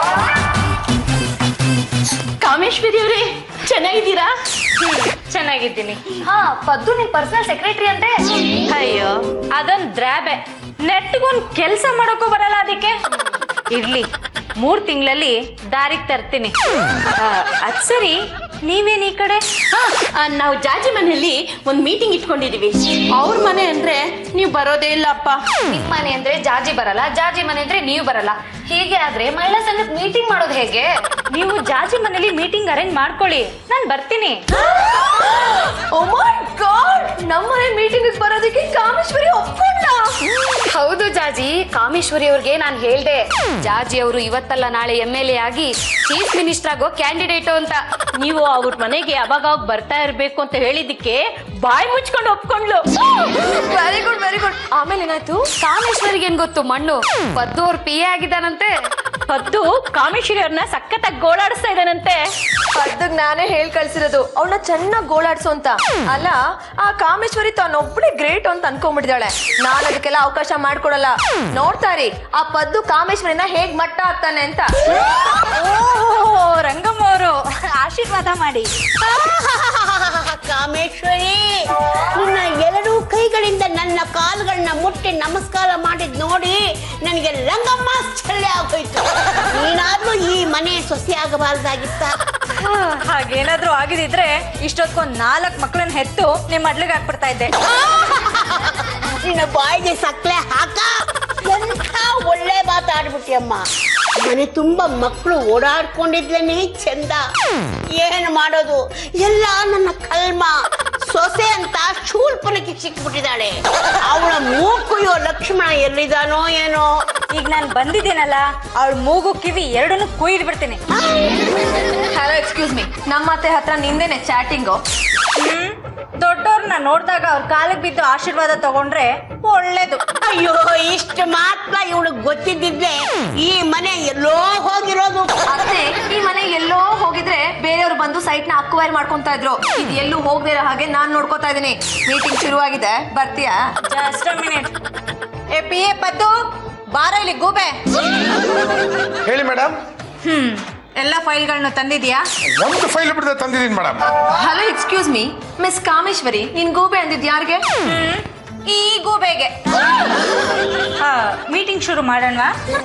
ಕಾಮೇಶ್ವರಿ ಅವರೇ ಚೆನ್ನಾಗಿದ್ದೀರಾ ಚೆನ್ನಾಗಿದ್ದೀನಿ ಹಾ ಪದ್ದು ನಿನ್ ಪರ್ಸನಲ್ ಸೆಕ್ರೆಟರಿ ಅಂತೆ ಅಯ್ಯೋ ಅದೊಂದ್ ದ್ರಾಬೆ ನೆಟ್ಗೊಂದ್ ಕೆಲ್ಸ ಮಾಡೋಕ್ಕೂ ಬರಲ್ಲ ಅದಕ್ಕೆ ಇರ್ಲಿ ಮೂರ್ ತಿಂಗಳಲ್ಲಿ ದಾರಿಗ್ ತರ್ತೀನಿ ಆ, ಅದ್ ಸರಿ ನೀವೇನ್ ಈ ಕಡೆ ನಾವು ಜಾಜಿ ಮನೆಯಲ್ಲಿ ಒಂದ್ ಮೀಟಿಂಗ್ ಇಟ್ಕೊಂಡಿದೀವಿ ಅವ್ರ ಮನೆ ಅಂದ್ರೆ ನೀವು ಬರೋದೇ ಇಲ್ಲಪ್ಪ ನಿಮ್ ಮನೆ ಅಂದ್ರೆ ಜಾಜಿ ಬರಲ್ಲ ಜಾಜಿ ಮನೆ ಅಂದ್ರೆ ನೀವು ಬರಲ್ಲ ಹೀಗೆ ಆದ್ರೆ ಮಹಿಳಾ ಸಂಘದ ಮೀಟಿಂಗ್ ಮಾಡೋದು ಹೇಗೆ ನೀವು ಜಾಜಿ ಮನೇಲಿ ಮೀಟಿಂಗ್ ಅರೇಂಜ್ ಮಾಡ್ಕೊಳ್ಳಿ ನಾನ್ ಬರ್ತೀನಿ ಓ ಮೈ ಗಾಡ್ ನಮ್ಮನೆ ಮೀಟಿಂಗ್ ಬರೋದಕ್ಕೆ ಕಾಮೇಶ್ವರಿ ಒಪ್ಕೊಂಡ ಹೌದು ಜಾಜಿ ಕಾಮೇಶ್ವರಿ ಅವ್ರಿಗೆ ನಾನು ಹೇಳ್ದೆ ಜಾಜಿ ಅವರು ಇವತ್ತಲ್ಲ ನಾಳೆ ಎಂ ಎಲ್ ಎ ಆಗಿ ಚೀಫ್ ಮಿನಿಸ್ಟರ್ ಆಗೋ ಕ್ಯಾಂಡಿಡೇಟ್ ಅಂತ ನೀವು ಅವ್ರ ಮನೆಗೆ ಅವಾಗ ಅವಾಗ ಬರ್ತಾ ಇರ್ಬೇಕು ಅಂತ ಹೇಳಿದಕ್ಕೆ ಬಾಯಿ ಮುಚ್ಕೊಂಡು ಒಪ್ಕೊಂಡ್ಲು ವೆರಿ ಗುಡ್ ವೆರಿ ಗುಡ್ ಆಮೇಲೆ ಏನಾಯ್ತು ಕಾಮೇಶ್ವರಿಗೆ ಏನ್ ಗೊತ್ತು ಮಣ್ಣು ಪದ್ದು ಅವ್ರ ಪಿ ಎ ಆಗಿದ್ದಾನಂತೆ ಪದ್ದು ಕಾಮೇಶ್ವರಿ ಅವ್ರನ್ನ ಸಖತ್ತಾಗಿ ಗೋಳಾಡಿಸ್ತಾ ಇದ್ದಾನಂತೆ ಪದ್ದಗ್ ನಾನೇ ಹೇಳ್ ಕಳ್ಸಿರೋದು ಅವಳನ್ನ ಚೆನ್ನಾಗಿ ಗೋಳಾಡ್ಸು ಅಂತ ಅಲ್ಲ ಆ ಕಾಮೇಶ್ವರಿ ತಾನೊಬ್ಳೆ ಗ್ರೇಟ್ ಅಂತ ಅನ್ಕೊಂಡ್ಬಿಟ್ಟಿದ್ದಾಳೆ ನಾನ್ ಅದಕ್ಕೆಲ್ಲ ಅವಕಾಶ ಮಾಡ್ಕೊಡಲ್ಲ ನೋಡ್ತಾರಿ ಆ ಪದ್ದು ಕಾಮೇಶ್ವರಿನ ಹೇಗ್ ಮಟ್ಟ ಆಗ್ತಾನೆ ಅಂತ ಓಹೋ ರಂಗಮ್ಮ ಅವರು ಆಶೀರ್ವಾದ ಮಾಡಿ ಕಾಮೇಶ್ವರಿ ನಿನ್ನ ಎರಡು ಕೈಗಳಿಂದ ನನ್ನ ಕಾಲುಗಳನ್ನ ಮುಟ್ಟಿ ನಮಸ್ಕಾರ ಮಾಡಿದ್ ನೋಡಿ ನನಗೆ ರಂಗಮ್ಮಾಶ್ಚರ್ಯ ಆಗೋಯ್ತು ನೀನಾದ್ರೂ ಈ ಮನೆ ಸೊಸೆ ಆಗಬಾರ್ದಾಗಿತ್ತ ಹಾಗೇನಾದ್ರೂ ಆಗಿದಿದ್ರೆ ಇಷ್ಟೊತ್ಕೊಂದ್ ನಾಲ್ಕ್ ಮಕ್ಳನ್ನ ಹೆತ್ತು ನಿಮ್ ಮಡ್ಲಿಗೆ ಹಾಕ್ಬಿಡ್ತಾ ಇದ್ದೆ ನಿನ್ನ ಬಾಯಿಗೆ ಸಕ್ಕರೆ ಹಾಕ ಎಂಥ ಒಳ್ಳೆ ಮಾತಾಡ್ಬಿಟ್ಟಿಯಮ್ಮ ಮನೆ ತುಂಬಾ ಮಕ್ಕಳು ಓಡಾಡ್ಕೊಂಡಿದ್ಲೇನೆ ಚಂದ ಏನು ಮಾಡೋದು ಎಲ್ಲ ನನ್ನ ಕಲ್ಮ ಸೊಸೆ ಅಂತ ಶೂಲ್ಪನಕ್ಕೆ ಸಿಕ್ಬಿಟ್ಟಿದ್ದಾಳೆ ಅವಳ ಮೂಕುಯೋ ಲಕ್ಷ್ಮಣ ಎಲ್ಲಿದಾನೋ ಏನೋ ಈಗ ನಾನ್ ಬಂದಿದ್ದೀನಲ್ಲ ಅವಳ ಮೂಗು ಕಿವಿ ಎರಡನ್ನೂ ಕುಯ್ದು ಬಿಡ್ತೀನಿ ಹಲೋ ಎಕ್ಸ್ಕ್ಯೂಸ್ ಮೀ ನಮ್ಮ ಅತ್ತೆ ಹತ್ರ ನಿಂದೇನೆ ಚಾಟಿಂಗು ಹ್ಮ್ ದೊಡ್ಡವ್ರನ್ನ ನೋಡಿದಾಗ ಅವ್ರ ಕಾಲಿಗೆ ಬಿದ್ದು ಆಶೀರ್ವಾದ ತಗೊಂಡ್ರೆ ಒಳ್ಳೇದು ಅಯ್ಯೋ ಇಷ್ಟು ಮಾತ್ರ ಇವಳು ಗೊತ್ತಿದ್ದಿದ್ರೆ ಈ ಮನೆ ಎಲ್ಲೋ ಹೋಗಿರೋದು ಅತ್ತೆ ಈ ಮನೆ ಎಲ್ಲೋ ಹೋಗಿದ್ರೆ ಬೇರೆಯವ್ರು ಬಂದು ಸೈಟ್ ನ ಅಕ್ವೈರ್ ಮಾಡ್ಕೊಂತಾ ಇದ್ರು ಇದು ಎಲ್ಲೂ ಹೋಗದೇ ಇರೋ ಹಾಗೆ ನಾನ್ ನೋಡ್ಕೋತಾ ಇದೀನಿ ಮೀಟಿಂಗ್ ಶುರುವಾಗಿದೆ ಬರ್ತೀಯಾ ಜಸ್ಟ್ ಮಿನಿಟ್ ಏ ಪಿ ಎ ಪದ್ದು ಬಾರ ಇಲ್ಲಿ ಗೂಬೆ ಹೇಳಿ ಮೇಡಮ್ ಹ್ಮ್ ಎಲ್ಲ ಫೈಲ್ಗಳನ್ನ ತಂದಿದ್ಯಾ ಒಂದು ಫೈಲ್ ಬಿಡದೆ ತಂದಿದ್ದೀನಿ madam hello excuse me miss Kameshwari ನಿನ್ ಗೂಬೆ ಅಂದಿದ್ ಯಾರಿಗೆ ಹ್ಮ್ ಈ ಗೂಬೆಗೆ ಮೀಟಿಂಗ್ ಶುರು ಮಾಡೋಣವಾ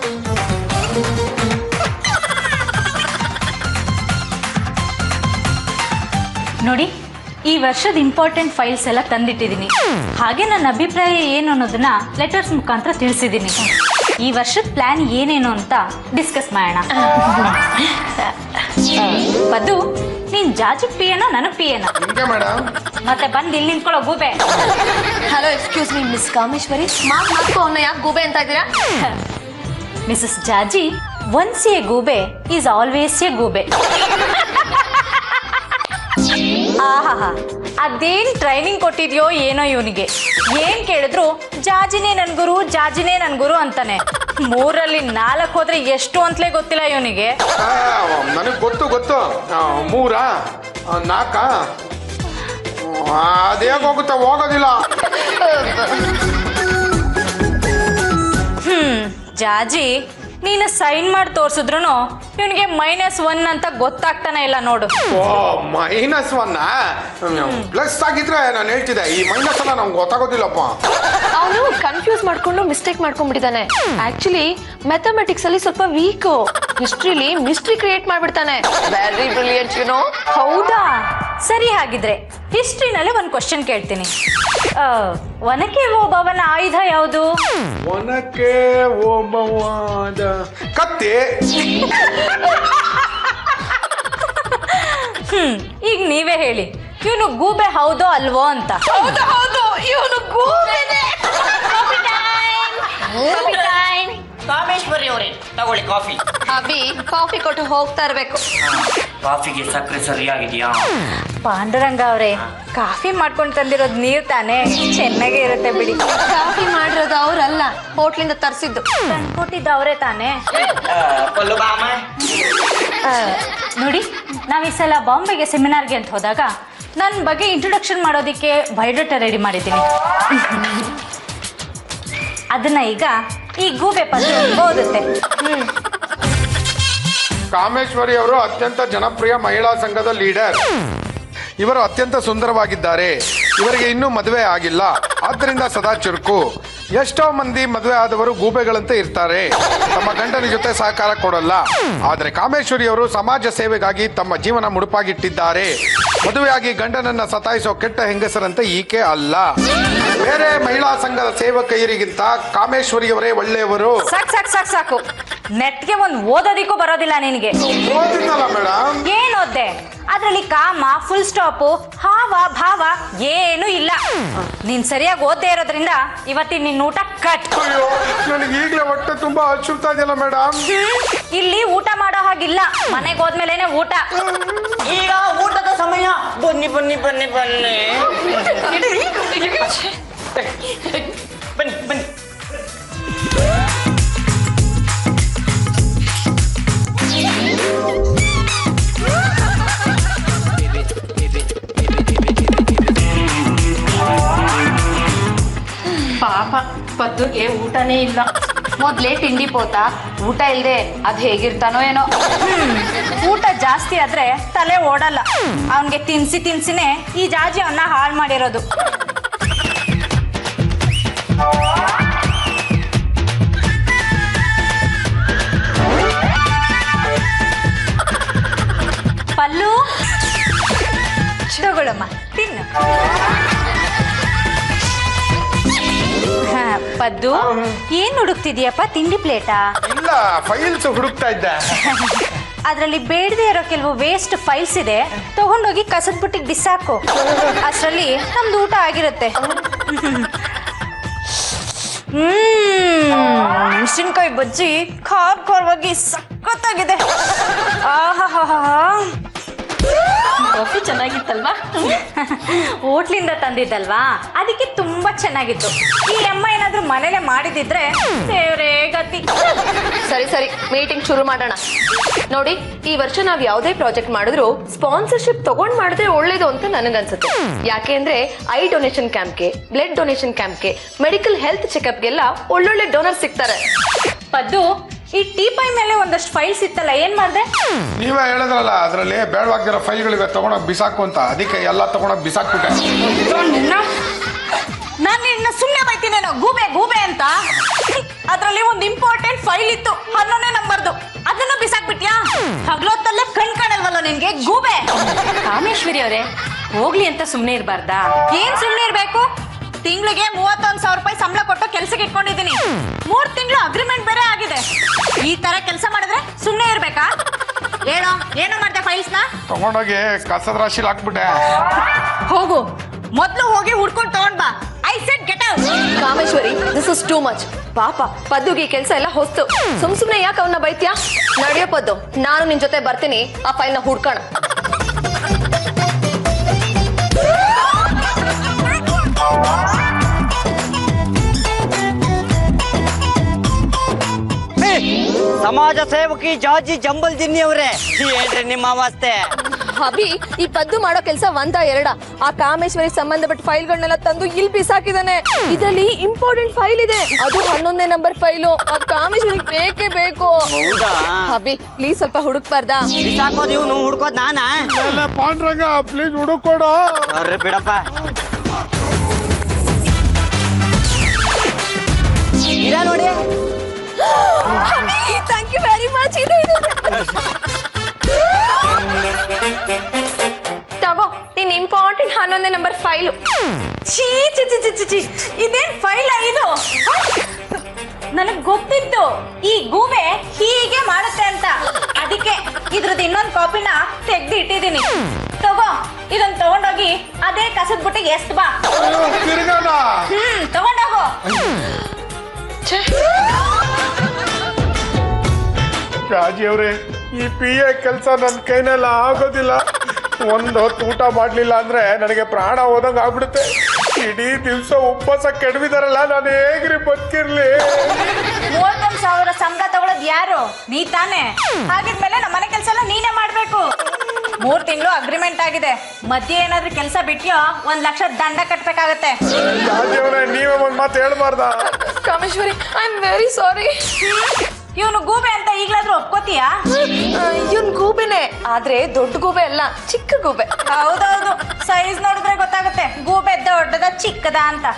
ನೋಡಿ ಈ ವರ್ಷದ ಇಂಪಾರ್ಟೆಂಟ್ ಫೈಲ್ಸ್ ಎಲ್ಲ ತಂದಿಟ್ಟಿದ್ದೀನಿ ಹಾಗೆ ನನ್ನ ಅಭಿಪ್ರಾಯ ಏನು ಅನ್ನೋದನ್ನ ಲೆಟರ್ಸ್ ಮುಖಾಂತರ ತಿಳಿಸಿದ್ದೀನಿ ಈ ವರ್ಷದ ಪ್ಲಾನ್ ಏನೇನು ಅಂತ ಡಿಸ್ಕಸ್ ಮಾಡೋಣ ಬದು ನೀನ್ ಜಾಜಿ ಪಿಯನೋ ನನಗ್ ಪಿಯನೋ ಹಿಂಗೆ ಮೇಡಮ್ ಮತ್ತೆ ಬಂದು ಇಲ್ಲಿ ನಿಂತ್ಕೊಳ್ಳೋ ಗೂಬೆ hello excuse me miss Kameshwari ಮಾತ್ ಮಾತ್ಕೊ ಅವನ್ನ ಯಾಕೆ ಗೂಬೆ ಅಂತ ಇದ್ದೀರಾ ಮಿಸಸ್ ಜಾಜಿ ಒನ್ಸ್ ಎ ಗೂಬೆ ಈಸ್ ಆಲ್ವೇಸ್ ಎ ಗೂಬೆ ಆಹಾಹಾ ಅದೇನ್ ಟ್ರೈನಿಂಗ್ ಕೊಟ್ಟಿದ್ಯೋ ಏನೋ ಇವನಿಗೆ ಏನ್ ಕೇಳಿದ್ರು ಜಾಜಿನೇ ನನ್ ಗುರು ಜಾಜಿನೇ ನನ್ ಗುರು ಅಂತಾನೆ ಮೂರಲ್ಲಿ ನಾಲ್ಕು ಹೋದ್ರೆ ಎಷ್ಟು ಅಂತಲೇ ಗೊತ್ತಿಲ್ಲ ಇವನಿಗೆ ನನಗೆ ಗೊತ್ತು ಗೊತ್ತು ಆ, ಮೂರಾ ಆ, ನಾಲ್ಕಾ ಆ, ಅದೇಗ್ ಹೋಗುತ್ತೆ ಹೋಗೋದಿಲ್ಲ ಹ್ಮ್ ಜಾಜಿ ನೀನು ಸೈನ್ ಮಾಡಿ ತೋರ್ಸಿದ್ರು ಇವನಿಗೆ ಮೈನಸ್ ಒನ್ ಅಂತ ಗೊತ್ತಾಗ್ತಾನೆ ಇಲ್ಲ ನೋಡು ಓ ಮೈನಸ್ ಒನ್ ಪ್ಲಸ್ ಆಗಿದ್ರೆ ನಾನು ಹೇಳ್ತಿದ್ದೆ ಈ ಮೈನಸ್ ಎಲ್ಲ ನಮ್ಗೆ ಗೊತ್ತಾಗೋದಿಲ್ಲಪ್ಪ ಅವನು ಕನ್ಫ್ಯೂಸ್ ಮಾಡ್ಕೊಂಡು ಮಿಸ್ಟೇಕ್ ಮಾಡ್ಕೊಂಡ್ಬಿಟ್ಟಿದ್ದಾನೆ ಆಕ್ಚುಲಿ ಮ್ಯಾಥಮೆಟಿಕ್ಸ್ ಅಲ್ಲಿ ಸ್ವಲ್ಪ ವೀಕ್ ಹಿಸ್ಟ್ರಿಲಿ ಮಿಸ್ಟ್ರಿ ಕ್ರಿಯೇಟ್ ಮಾಡ್ಬಿಡ್ತಾನೆ ವೆರಿ ಬ್ರಿಲಿಯಂಟ್ ಯು ನೋ ಹೌದಾ ಸರಿ ಹಾಗಿದ್ರೆ ಹಿಸ್ಟ್ರಿನಲ್ಲಿ ಒಂದು ಕ್ವಶನ್ ಕೇಳ್ತೀನಿ ಆ, ಒನಕೆ ಓಬವ್ವನ ಆಯುಧ ಯಾವುದು ಒನಕೆ ಓಬವಾದ ಕತ್ತಿ ಹ್ಮ್ ಈಗ ನೀವೇ ಹೇಳಿ ಇವನು ಗೂಬೆ ಹೌದೋ ಅಲ್ವೋ ಅಂತ ಹೌದು ಹೌದು ಇವನು ಗೂಬೆನೆ ಕಾಮೇಶ್ವರಿ ಅವರೇ ತಗೊಳ್ಳಿ ಕಾಫಿ ಅಭಿ ಕಾಫಿ ಕೊಟ್ಟು ಹೋಗ್ತಾ ಇರ್ಬೇಕು ಕಾಫಿಗೆ ಸಕ್ಕರೆ ಸರಿಯಾಗಿದೆಯಾ ಪಾಂಡುರಂಗ ಅವರೇ ಕಾಫಿ ಮಾಡ್ಕೊಂಡು ತಂದಿರೋದು ನೀರ್ ತಾನೇ ಚೆನ್ನಾಗೇ ಇರುತ್ತೆ ಬಿಡಿ ಕಾಫಿ ಮಾಡಿರೋದು ಅವರಲ್ಲ ಹೋಟ್ಲಿಂದ ತರಿಸಿದ್ದು ತಂದ್ಕೊಟ್ಟಿದ್ದು ಅವರೇ ತಾನೇ ಪಲ್ಲು ಬಾಮ ಆ, ನೋಡಿ ನಾವು ಈ ಸಲ ಬಾಂಬೆಗೆ ಸೆಮಿನಾರ್ಗೆ ಅಂತ ಹೋದಾಗ ನನ್ನ ಬಗ್ಗೆ ಇಂಟ್ರೊಡಕ್ಷನ್ ಮಾಡೋದಕ್ಕೆ ಬಯೋಡೇಟಾ ರೆಡಿ ಮಾಡಿದ್ದೀನಿ ಅದನ್ನ ಈಗ ಈ ಗೂಬೆ ಪದ ಓದುತ್ತೆ ಕಾಮೇಶ್ವರಿ ಅವರು ಅತ್ಯಂತ ಜನಪ್ರಿಯ ಮಹಿಳಾ ಸಂಘದ ಲೀಡರ್ ಇವರು ಅತ್ಯಂತ ಸುಂದರವಾಗಿದ್ದಾರೆ ಇವರಿಗೆ ಇನ್ನೂ ಮದುವೆ ಆಗಿಲ್ಲ ಆದ್ದರಿಂದ ಸದಾ ಚುರುಕು ಎಷ್ಟೋ ಮಂದಿ ಮದುವೆ ಆದವರು ಗೂಬೆಗಳಂತೆ ಇರ್ತಾರೆ ತಮ್ಮ ಗಂಡನ ಜೊತೆ ಸಹಕಾರ ಕೊಡಲ್ಲ ಆದರೆ ಕಾಮೇಶ್ವರಿ ಅವರು ಸಮಾಜ ಸೇವೆಗಾಗಿ ತಮ್ಮ ಜೀವನ ಮುಡುಪಾಗಿಟ್ಟಿದ್ದಾರೆ ಮದುವೆಯಾಗಿ ಗಂಡನನ್ನ ಸತಾಯಿಸೋ ಕೆಟ್ಟ ಹೆಂಗಸರಂತೆ ಈಕೆ ಅಲ್ಲ ಬೇರೆ ಮಹಿಳಾ ಸಂಘದ ಸೇವಕಿಯರಿಗಿಂತ ಕಾಮೇಶ್ವರಿಯವರೇ ಒಳ್ಳೆಯವರು ಸಾಕು ಸಾಕು ಸಾಕು ಸಾಕು ನೆಟ್ಗೆ ಒಂದು ಓದೋದಿಕ್ಕೂ ಬರೋದಿಲ್ಲ ನಿನಗೆ ಓದಿದ್ನಲ್ಲ ಮೇಡಮ್ ಏನ್ ಓದ್ದೆ ಅದ್ರಲ್ಲಿ ಕಾಮ ಫುಲ್ ಸ್ಟಾಪು ಹಾವ ಭಾವ ಏನೂ ಇಲ್ಲ ನೀನ್ ಸರಿಯಾಗಿ ಓದ್ದೇ ಇರೋದ್ರಿಂದ ಇವತ್ತಿನ ನಿನ್ನ ಊಟ ಕಟ್ ಅಯ್ಯೋ ನನಗೆ ಈಗಲೇ ಹೊಟ್ಟೆ ತುಂಬಾ ಹಚ್ಚುತ್ತಾ ಇದೆಯಲ್ಲ ಮೇಡಮ್ ಇಲ್ಲಿ ಊಟ ಮಾಡೋ ಹಾಗಿಲ್ಲ ಮನೆಗೆ ಹೋದ್ಮೇಲೆನೆ ಊಟ ಈಗ ಊಟದ ಸಮಯ ಬನ್ನಿ ಬನ್ನಿ ಬನ್ನಿ ಬನ್ನಿ ಬನ್ನಿ ಬನ್ನಿ ಪಾಪ ಪದ್ದುಗೆ ಊಟನೇ ಇಲ್ಲ ಮೊದ್ಲೇ ತಿಂಡಿ ಪೋತ ಊಟ ಇಲ್ದೆ ಅದ್ ಹೇಗಿರ್ತಾನೋ ಏನೋ ಊಟ ಜಾಸ್ತಿ ಆದ್ರೆ ತಲೆ ಓಡಲ್ಲ ಅವನ್ಗೆ ತಿನ್ಸಿ ತಿನ್ಸಿನೇ ಈ ಜಾಜಿ ಅವನ್ನ ಹಾಳು ಮಾಡಿರೋದು ಪಲ್ಲು ತಗೊಳಮ್ಮ ತಿನ್ನು ಹಾ, ಪದ್ದು ಏನ್ ಹುಡುಕ್ತಿದ್ಯಪ್ಪ ತಿಂಡಿ ಪ್ಲೇಟಾ ಇಲ್ಲ ಫೈಲ್ಸ್ ಹುಡುಕ್ತಾ ಇದ್ದೆ ಅದರಲ್ಲಿ ಬೇಡದೆ ಇರೋ ಕೆಲವು ವೇಸ್ಟ್ ಫೈಲ್ಸ್ ಇದೆ ತಗೊಂಡೋಗಿ ಕಸದ ಬುಟ್ಟಿಗೆ ಬಿಸಾಕು ಅಷ್ಟರಲ್ಲಿ ನಮ್ದು ಊಟ ಆಗಿರುತ್ತೆ ಹ್ಮ್ ಮೆಣಸಿನ್ಕಾಯಿ ಬಜ್ಜಿ ಖಾರ ಖಾರವಾಗಿ ಸಖತ್ತಾಗಿದೆ ಆಹಾಹಾಹಾ ಕಾಫಿ ಚೆನ್ನಾಗಿತ್ತಲ್ವಾ ಹೋಟ್ಲಿಂದ ತಂದಿದ್ದಲ್ವಾ ಅದಕ್ಕೆ ತುಂಬಾ ಚೆನ್ನಾಗಿತ್ತು ಈ ಅಮ್ಮ ಏನಾದ್ರೂ ಮನೇಲೆ ಮಾಡಿದಿದ್ರೆ ದೇವ್ರೇ ಗತಿ ಸರಿ ಸರಿ ಮೀಟಿಂಗ್ ಶುರು ಮಾಡೋಣ ನೋಡಿ ಈ ವರ್ಷ ನಾವ್ ಯಾವುದೇ ಪ್ರಾಜೆಕ್ಟ್ ಮಾಡಿದ್ರು ಸ್ಪಾನ್ಸರ್ಶಿಪ್ ತಗೊಂಡ್ ಮಾಡಿದ್ರೆ ಒಳ್ಳೇದು ಅಂತ ನನಗನ್ಸುತ್ತೆ ಯಾಕೆ ಅಂದ್ರೆ ಐ ಡೊನೇಷನ್ ಕ್ಯಾಂಪ್ಗೆ ಬ್ಲಡ್ ಡೊನೇಷನ್ ಕ್ಯಾಂಪ್ಗೆ ಮೆಡಿಕಲ್ ಹೆಲ್ತ್ ಚೆಕಪ್ಗೆಲ್ಲ ಒಳ್ಳೊಳ್ಳೆ ಡೋನರ್ ಸಿಗ್ತಾರೆ ಪದ್ದು ಈ ಟೀ ಪೈ ಮೇಲೆ ಒಂದಷ್ಟು ಫೈಲ್ಸ್ ಇತ್ತಲ್ಲ ಏನ್ ಮಾಡ್ದೆ ನೀವೇ ಹೇಳಿದ್ರಲ್ಲ ಅದರಲ್ಲಿ ಬೇಡವಾಗಿರೋ ಫೈಲ್ಗಳಿವೆ ತಗೊಂಡೋಗಿ ಬಿಸಾಕು ಅಂತ ಅದಕ್ಕೆ ಎಲ್ಲ ತಗೊಂಡೋಗಿ ಬಿಸಾಕ್ಬಿಟ್ಟೆ ನಾನು ನಿನ್ನ ಸುಮ್ಮನೆ ಬೈತೀನೇನೋ ಗೂಬೆ ಗೂಬೆ ಅಂತ ಅದರಲ್ಲಿ ಒಂದು ಇಂಪಾರ್ಟೆಂಟ್ ಫೈಲ್ ಇತ್ತು ಹನ್ನೊಂದನೇ ನಂಬರ್ದು ಅದನ್ನ ಬಿಸಾಕ್ಬಿಟ್ಯಾ ಹಗ್ಲೊತ್ತಲ್ಲೇ ಕಣ್ ಕಾಣಲ್ವಲ್ಲ ನಿನ್ಗೆ ಗೂಬೆ ಕಾಮೇಶ್ವರಿ ಅವರೇ ಹೋಗ್ಲಿ ಅಂತ ಸುಮ್ಮನೆ ಇರಬಾರ್ದಾ ಏನ್ ಸುಮ್ಮನೆ ಇರ್ಬೇಕು ತಿಂಗಳಿಗೆ ಮೂವತ್ತೊಂದು ಸಾವಿರ ರೂಪಾಯಿ ಸಂಬಳ ಕೊಟ್ಟು ಕೆಲ್ಸಕ್ಕೆ ಇಟ್ಕೊಂಡಿದ್ದೀನಿ ಮೂರ್ ತಿಂಗಳು ಅಗ್ರಿಮೆಂಟ್ ಬೇರೆ ಆಗಿದೆ ಈ ತರ ಕೆಲಸ ಮಾಡಿದ್ರೆ ಸುಮ್ಮನೆ ಇರ್ಬೇಕಾ ಹೇಳೋ ಏನೋ ಮಾಡ್ದೆ ಫೈಲ್ಸ್ ನ ತಗೊಂಡೋಗಿ ಕಸದ ರಾಶಿಲಿ ಹಾಕ್ಬಿಟ್ಟೆ ಹೋಗು ಮೊದ್ಲು ಹೋಗಿ ಹುಡ್ಕೊಂಡು ತಗೊಂಡ್ ಬಾ I said get out Kameshwari this is too much ಪಾಪ ಪದ್ದುಗೆ ಕೆಲಸ ಎಲ್ಲ ಹೊಸ್ತು ಸುಮ್ ಸುಮ್ನೆ ಯಾಕೆ ಅವನ್ನ ಬೈತ್ಯಾ ನಡೆಯೋ ಪದ್ದು ನಾನು ನಿನ್ ಜೊತೆ ಬರ್ತೀನಿ ಆ ಫೈಲ್ನ ಹುಡ್ಕೋಣ ಸಮಾಜ ಸೇವಕಿ ಜಾರ್ಜಿ ಜಂಬಲ್ ಜಿನ್ನಿ ಅವರೇ ಏನ್ರಿ ನಿಮ್ಮ ಅವಸ್ಥೆ ಅಭಿ ಈ ಪದ್ದು ಮಾಡೋ ಕೆಲಸ ಒಂದ ಎರಡ ಆ ಕಾಮೇಶ್ವರಿ ಸಂಬಂಧಪಟ್ಟ ಫೈಲ್ಗಳನ್ನೆಲ್ಲ ತಂದು ಇಲ್ಲಿ ಬಿಸಾಕಿದಾನೆ ಇದರಲ್ಲಿ ಇಂಪಾರ್ಟೆಂಟ್ ಫೈಲ್ ಇದೆ ಅದು ಹನ್ನೊಂದನೇ ನಂಬರ್ ಫೈಲು ಆ ಕಾಮೇಶ್ವರಿ ಬೇಕೇ ಬೇಕು ಹೌದಾ ಅಭಿ ಪ್ಲೀಸ್ ಸ್ವಲ್ಪ ಹುಡುಕ್ಬಾರ್ದಾ ಬಿಸಾಕೋದು ಇವನು ಹುಡ್ಕೋದ್ ನಾನಾ ಎಲ್ಲ ಪಾಂಡ್ರಂಗ ಪ್ಲೀಸ್ ಹುಡುಕೊಡು ಬರ್ರಿ ಬಿಡಪ್ಪ ಇದ ನೋಡಿ ಥ್ಯಾಂಕ್ ಯು ವೆರಿ ಮಚ್ ಇದೆ ಇದು. ತಗೋ ನಿನ್ ಇಂಪಾರ್ಟೆಂಟ್ ಹನ್ನೊಂದನೇ ನಂಬರ್ ಫೈಲು ಛೀ ಛೀ ಛೀ ಛೀ, ಛೀ ಛೀ ಇದೇನ್ ಫೈಲ ಇದು ನನಗ್ ಗೊತ್ತಿತ್ತು ಈ ಗೂಬೆ ಹೀಗೆ ಮಾಡುತ್ತೆ ಅಂತ ಅದಕ್ಕೆ ಇದ್ರದ್ದು ಇನ್ನೊಂದು ಕಾಪಿನ ತೆಗ್ದು ಇಟ್ಟಿದ್ದೀನಿ ತಗೋ ಇದನ್ನ ತಗೊಂಡೋಗಿ ಅದೇ ಕಸದ ಬುಟ್ಟಿಗೆ ಎಷ್ಟ್ ಬಾ ತಿರ್ಗಾನ ಹ್ಮ್ ತಗೊಂಡೋಗು ರಾಜಿ ಅವ್ರೆ ಈ ಪಿ ಎ ಕೆಲಸ ನನ್ನ ಕೈನೆಲ್ಲ ಆಗೋದಿಲ್ಲ ಒಂದು ಹೊತ್ತು ಊಟ ಮಾಡ್ಲಿಲ್ಲ ಅಂದ್ರೆ ನನಗೆ ಪ್ರಾಣ ಹೋದಂಗ ಆಗ್ಬಿಡುತ್ತೆ ಇಡೀ ದಿವ್ಸ ಉಪವಾಸ ಕೆಡವಿದಾರಲ್ಲ ನಾನು ಹೇಗ್ರಿ ಬದುಕಿರ್ಲಿ ಮೂವತ್ತೊಂದು ಸಾವಿರ ಸಂಬಳ ತಗೊಳೋದ್ ಯಾರು ನೀ ತಾನೇ ಹಾಗಿದ್ಮೇಲೆ ನಮ್ಮ ಮನೆ ಕೆಲಸ ಎಲ್ಲ ನೀನೇ ಮಾಡ್ಬೇಕು ಮೂರ್ ತಿಂಗಳು ಅಗ್ರಿಮೆಂಟ್ ಆಗಿದೆ ಮಧ್ಯೆ ಏನಾದ್ರೂ ಕೆಲಸ ಬಿಟ್ಯೋ ಒಂದ್ ಲಕ್ಷ ದಂಡ ಕಟ್ಬೇಕಾಗತ್ತೆ ರಾಜಿ ಅವ್ರೆ ನೀವೇ ಒಂದ್ ಮಾತು ಹೇಳ್ಬಾರ್ದ Kameshwari I am very sorry ಇವನು ಗೂಬೆ ಅಂತ ಈಗ್ಲಾದ್ರೂ ಒಪ್ಕೋತೀಯಾ ಇವನ್ ಗೂಬೆನೆ ಆದ್ರೆ ದೊಡ್ಡ ಗೂಬೆ ಅಲ್ಲ ಚಿಕ್ಕ ಗೂಬೆ ಹೌದೌದು ಸೈಜ್ ನೋಡಿದ್ರೆ ಗೊತ್ತಾಗುತ್ತೆ ಗೂಬೆ ದೊಡ್ಡದ ಚಿಕ್ಕದ ಅಂತ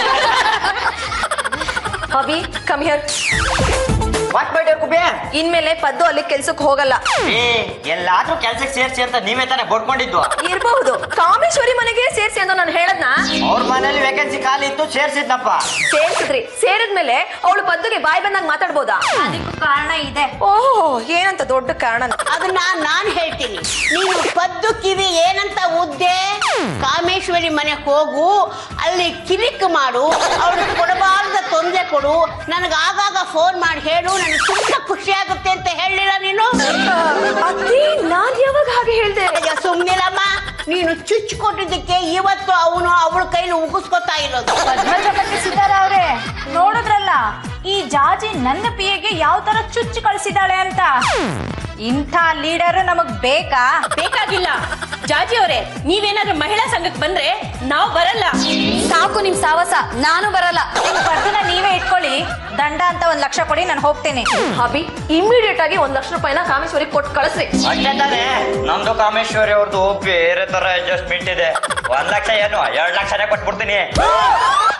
ಅಭಿ ಕಮ್ ಹಿಯರ್ ವಾಟ್ ಮಾಡಿ ಕುಬೆ ಇನ್ಮೇಲೆ ಪದ್ದು ಅಲ್ಲಿ ಕೆಲ್ಸಕ್ಕೆ ಹೋಗಲ್ಲ ಏ ಎಲ್ಲಾದ್ರೂ ಕೆಲ್ಸಕ್ಕೆ ಸೇರ್ಸಿ ಅಂತ ನೀವೇ ತಾನೇ ಬಡ್ಕೊಂಡಿದ್ದು ಇರಬಹುದು ಕಾಮೇಶ್ವರಿ ಮನೆಗೆ ಸೇರ್ಸಿ ಅಂತ ನಾನು ಹೇಳದ್ನ ಅವ್ರ ಮನೇಲಿ ವೇಕೆನ್ಸಿ ಖಾಲಿ ಇತ್ತು ಸೇರ್ಸಿದ್ನಪ್ಪ ಸೇರ್ಸಿದ್ರಿ ಸೇರಿದ್ಮೇಲೆ ಅವಳು ಪದ್ದುಗೆ ಬಾಯ್ ಬಂದಾಗ ಮಾತಾಡ್ಬೋದಾ ಅದಕ್ಕೂ ಕಾರಣ ಇದೆ ಓಹ್ ಏನಂತ ದೊಡ್ಡ ಕಾರಣ ಅದನ್ನ ನಾನ್ ಹೇಳ್ತೀನಿ ನೀನು ಪದ್ದು ಕಿವಿ ಏನಂತ ಉದ್ದೆ ಕಾಮೇಶ್ವರಿ ಮನೆಗೆ ಹೋಗು ಅಲ್ಲಿ ಕಿರಿಕ್ ಮಾಡು ಅವ್ರಿಗೆ ಕೊಡಬಾರ್ದ ತೊಂದರೆ ಕೊಡು ನನಗೆ ಆಗಾಗ ಫೋನ್ ಮಾಡಿ ಹೇಳು ನನಗೆ ತುಂಬಾ ಖುಷಿ ಆಗುತ್ತೆ ಅಂತ ಹೇಳಿಲ್ಲ ನೀನು ಅತ್ತಿ ನಾನ್ ಯಾವಾಗ ಹಾಗೆ ಹೇಳ್ದೆ ಅಯ್ಯೋ, ಸುಮ್ನಿರಮ್ಮ ನೀನು ಚುಚ್ಚು ಕೊಟ್ಟಿದ್ದಕ್ಕೆ ಇವತ್ತು ಅವನು ಅವಳ ಕೈಲಿ ಉಗಿಸ್ಕೊತಾ ಇರೋದು ಪದ್ಮಜಪತಿ ಸಿದ್ದಾರ ಅವ್ರೆ ನೋಡಿದ್ರಲ್ಲ ಈ ಜಾಜಿ ನನ್ನ ಪಿಯಗೆ ಯಾವ ತರ ಚುಚ್ಚು ಕಳಿಸಿದಾಳೆ ಅಂತ ಇಂಥ ಲೀಡರ್ ನಮಗ್ ಬೇಕಾ ಬೇಕಾಗಿಲ್ಲ ಜಾಜಿ ಅವರೇ ನೀವೇನಾದ್ರೂ ಮಹಿಳಾ ಸಂಘಕ್ಕೆ ಬಂದ್ರೆ ನಾವು ಬರಲ್ಲ ಸಾಕು ನಿಮ್ ಸಾವಸ ನಾನು ಬರಲ್ಲ ನಿಮ್ ಪರ್ದನ ನೀವೇ ಇಟ್ಕೊಳ್ಳಿ ದಂಡ ಅಂತ ಒಂದ್ ಲಕ್ಷ ಕೊಡಿ ನಾನು ಹೋಗ್ತೇನೆ ಅಭಿ ಇಮಿಡಿಯೇಟ್ ಆಗಿ ಒಂದ್ ಲಕ್ಷ ರೂಪಾಯಿನ ಕಾಮೇಶ್ವರಿ ಕೊಟ್ಟು ಕಳಿಸ್ರಿ ಅಷ್ಟೇ ತಾನೇ ನಮ್ದು ಕಾಮೇಶ್ವರಿ ಅವ್ರದ್ದು ಬೇರೆ ತರ ಅಡ್ಜಸ್ಟ್ಮೆಂಟ್ ಇದೆ ಒಂದ್ ಲಕ್ಷ ಏನು ಎರಡ್ ಲಕ್ಷನೇ ಕೊಟ್ಬಿಡ್ತೀನಿ